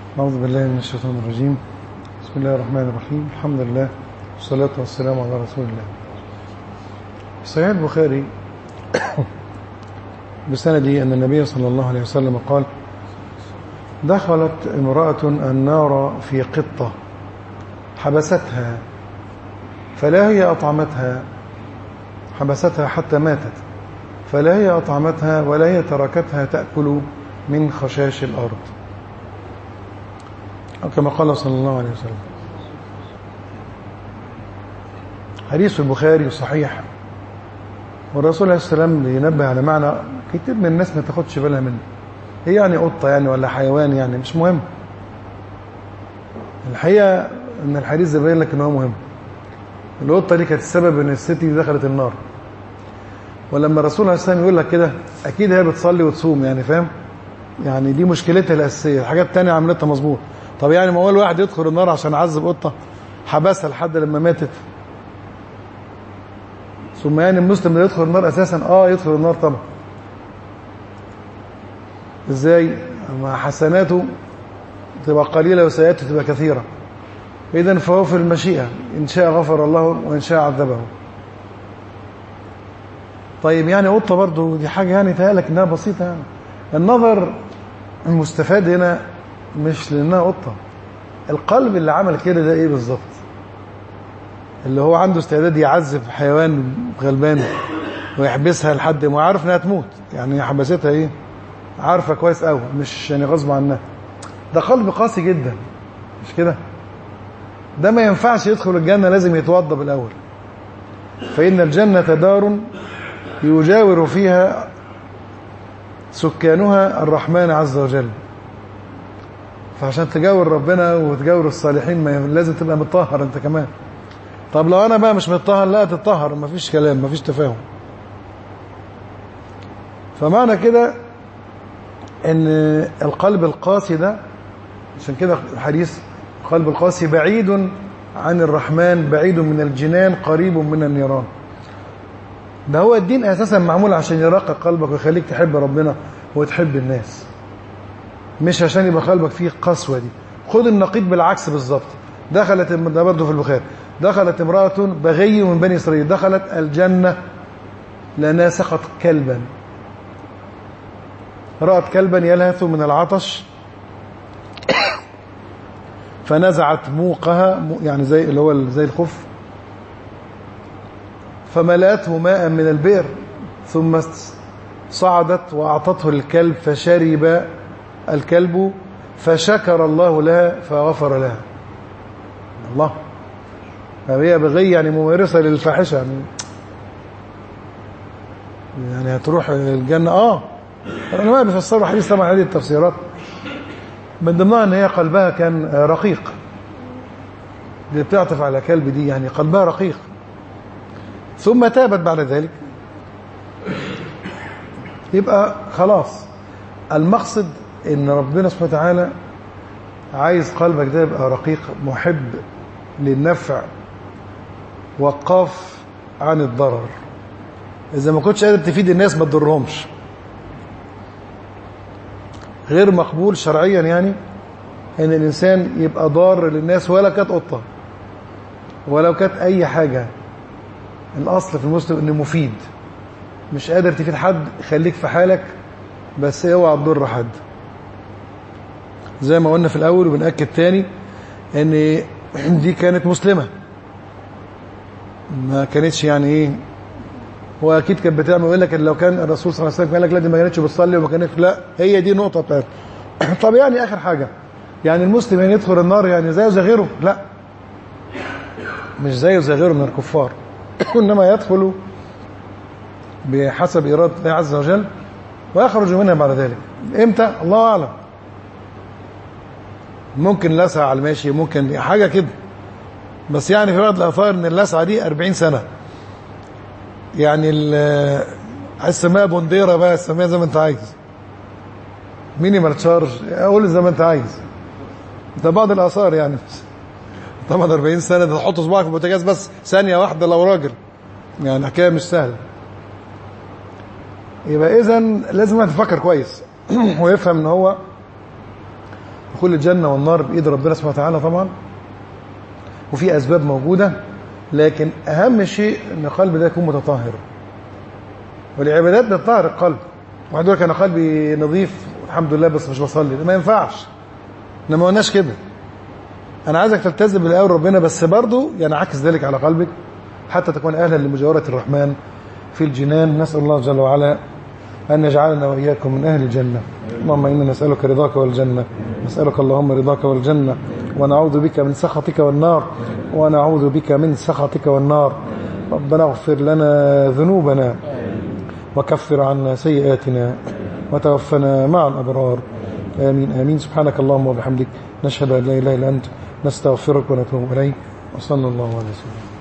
أعوذ بالله من الشيطان الرجيم بسم الله الرحمن الرحيم الحمد لله والصلاة والسلام على رسول الله صحيح البخاري بسنده أن النبي صلى الله عليه وسلم قال دخلت امرأة النار في قطة حبستها فلا هي أطعمتها حبستها حتى ماتت فلا هي أطعمتها ولا هي تركتها تأكل من خشاش الأرض أو كما قال صلى الله عليه وسلم حديث البخاري صحيح والرسول عليه السلام ينبه على معنى كتير من الناس ما تاخدش بالها منه هي يعني قطة يعني ولا حيوان يعني مش مهم الحقيقة ان الحديث ده باين لك ان هو مهم القطة دي كانت السبب ان الست دي دخلت النار ولما الرسول عليه السلام يقول لك كده اكيد هي بتصلي وتصوم يعني فاهم يعني دي مشكلتها الاساسيه الحاجات الثانيه عملتها مظبوط طب يعني ما هو الواحد يدخل النار عشان عذب قطه حبسها لحد لما ماتت ثم يعني المسلم اللي يدخل النار اساسا اه يدخل النار طبعا ازاي مع حسناته تبقى قليله وسيئاته تبقى كثيره اذا فهو في المشيئه ان شاء غفر الله وان شاء عذبه طيب يعني قطه برضه دي حاجه يعني تهيألك انها بسيطه يعني النظر المستفاد هنا مش لانها قطه القلب اللي عمل كده ده ايه بالظبط اللي هو عنده استعداد يعذب حيوان غلبان ويحبسها لحد ما عارف انها تموت يعني حبستها ايه عارفه كويس قوي مش يعني غصب عنها ده قلب قاسي جدا مش كده ده ما ينفعش يدخل الجنه لازم يتوضا بالاول فان الجنه دار يجاور فيها سكانها الرحمن عز وجل فعشان تجاور ربنا وتجاور الصالحين ما لازم تبقى متطهر انت كمان طب لو انا بقى مش متطهر لا تتطهر مفيش كلام مفيش تفاهم فمعنى كده ان القلب القاسي ده عشان كده الحديث القلب القاسي بعيد عن الرحمن بعيد من الجنان قريب من النيران ده هو الدين اساسا معمول عشان يرقق قلبك ويخليك تحب ربنا وتحب الناس مش عشان يبقى قلبك فيه قسوه دي خد النقيض بالعكس بالظبط دخلت ده برضه في البخاري دخلت امراه بغي من بني اسرائيل دخلت الجنه لانها سقط كلبا رأت كلبا يلهث من العطش فنزعت موقها يعني زي اللي هو زي الخف فملأته ماء من البئر ثم صعدت وأعطته الكلب فشرب الكلب فشكر الله لها فغفر لها الله هي بغي يعني ممارسة للفاحشة يعني يعني هتروح الجنة اه العلماء بيفسروا الحديث طبعا هذه التفسيرات من ضمنها ان هي قلبها كان رقيق اللي بتعطف على كلب دي يعني قلبها رقيق ثم تابت بعد ذلك يبقى خلاص المقصد ان ربنا سبحانه وتعالى عايز قلبك ده يبقى رقيق محب للنفع وقاف عن الضرر اذا ما كنتش قادر تفيد الناس ما تضرهمش غير مقبول شرعيا يعني ان الانسان يبقى ضار للناس ولا كانت قطه ولو كانت اي حاجه الاصل في المسلم انه مفيد مش قادر تفيد حد خليك في حالك بس اوعى تضر حد زي ما قلنا في الاول وبناكد تاني ان دي كانت مسلمه ما كانتش يعني ايه هو اكيد كانت بتعمل يقول لك لو كان الرسول صلى الله عليه وسلم قال لك لا دي ما كانتش بتصلي وما كانتش لا هي دي نقطه بتاعت طب يعني اخر حاجه يعني المسلم يعني يدخل النار يعني زيه زي غيره لا مش زيه زي غيره من الكفار انما يدخل بحسب اراده الله عز وجل ويخرج منها بعد ذلك امتى الله اعلم ممكن لسعه على الماشي ممكن حاجه كده بس يعني في بعض الاثار ان اللسعه دي 40 سنه يعني عايز تسميها بنديره بقى سميها زي ما انت عايز مينيمال تشارج قول زي ما انت عايز ده بعض الاثار يعني طبعا 40 سنه ده تحط صباعك في البوتاجاز بس ثانيه واحده لو راجل يعني حكايه مش سهله يبقى اذا لازم تفكر كويس ويفهم ان هو دخول الجنة والنار بإيد ربنا سبحانه وتعالى طبعا وفي أسباب موجودة لكن أهم شيء أن القلب ده يكون متطهر والعبادات بتطهر القلب واحد يقول لك أنا قلبي نظيف الحمد لله بس مش بصلي ما ينفعش احنا ما قلناش كده أنا عايزك تلتزم بالأول ربنا بس برضه ينعكس ذلك على قلبك حتى تكون أهلا لمجاورة الرحمن في الجنان نسأل الله جل وعلا أن يجعلنا وإياكم من أهل الجنة اللهم إنا نسألك رضاك والجنة نسألك اللهم رضاك والجنة ونعوذ بك من سخطك والنار ونعوذ بك من سخطك والنار ربنا اغفر لنا ذنوبنا وكفر عنا سيئاتنا وتوفنا مع الأبرار آمين آمين سبحانك اللهم وبحمدك نشهد أن لا إله إلا أنت نستغفرك ونتوب إليك وصلى الله عليه وسلم